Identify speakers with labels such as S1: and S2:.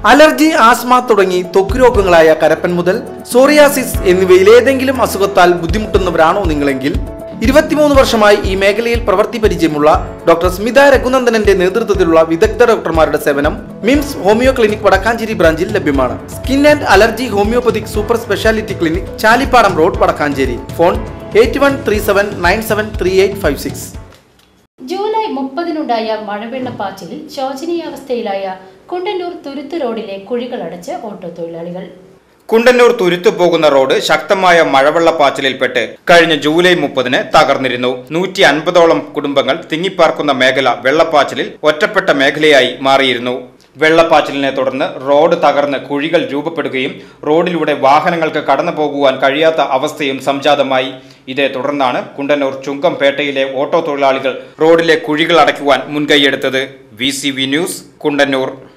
S1: allergy asthma തുടങ്ങി ത്വക്ക് രോഗങ്ങളായ കരപ്പൻ മുതൽ സോറിയാസിസ് എന്നിവയിൽ ഏതെങ്കിലും അസുഖത്താൽ ബുദ്ധിമുട്ടുന്നവരാണോ നിങ്ങളെങ്കിൽ ഇരുപത്തിമൂന്ന് വർഷമായി ഈ മേഖലയിൽ പ്രവൃത്തി പരിചയമുള്ള ഡോക്ടർ സ്മിത രഘുനന്ദനന്റെ നേതൃത്വത്തിലുള്ള വിദഗ്ധ ഡോക്ടർമാരുടെ സേവനം മിംസ് ഹോമിയോ ക്ലിനിക് വടക്കാഞ്ചേരി ബ്രാഞ്ചിൽ ലഭ്യമാണ് skin and allergy homoeopathic super speciality clinic Chalippadam road Vadakkanchery phone eight one three seven nine seven three eight five six
S2: July മുപ്പതിനുണ്ടായ മഴവെള്ളപ്പാച്ചിലിൽ ശോചനീയാവസ്ഥയിലായ കുണ്ടന്നൂർ തുരുത്ത് റോഡിലെ കുഴികളടച്ച് ഓട്ടോ തൊഴിലാളികൾ
S3: കുണ്ടന്നൂർ തുരുത്തു പോകുന്ന റോഡ് ശക്തമായ മഴവെള്ളപ്പാച്ചിലിൽപ്പെട്ട് കഴിഞ്ഞ ജൂലൈ മുപ്പതിന് തകർന്നിരുന്നു നൂറ്റി അൻപതോളം കുടുംബങ്ങൾ തിങ്ങിപ്പാർക്കുന്ന മേഖല വെള്ളപ്പാച്ചിലിൽ ഒറ്റപ്പെട്ട മേഖലയായി മാറിയിരുന്നു വെള്ളപ്പാച്ചിലിനെ തുടർന്ന് റോഡ് തകർന്ന് കുഴികൾ രൂപപ്പെടുകയും റോഡിലൂടെ വാഹനങ്ങൾക്ക് കടന്നു പോകുവാൻ കഴിയാത്ത അവസ്ഥയും സംജാതമായി ഇതേ തുടർന്നാണ് കുണ്ടന്നൂർ ചുങ്കംപേട്ടയിലെ ഓട്ടോ തൊഴിലാളികൾ റോഡിലെ കുഴികൾ അടയ്ക്കുവാൻ മുൻകൈയെടുത്തത് വി ന്യൂസ് കുണ്ടന്നൂർ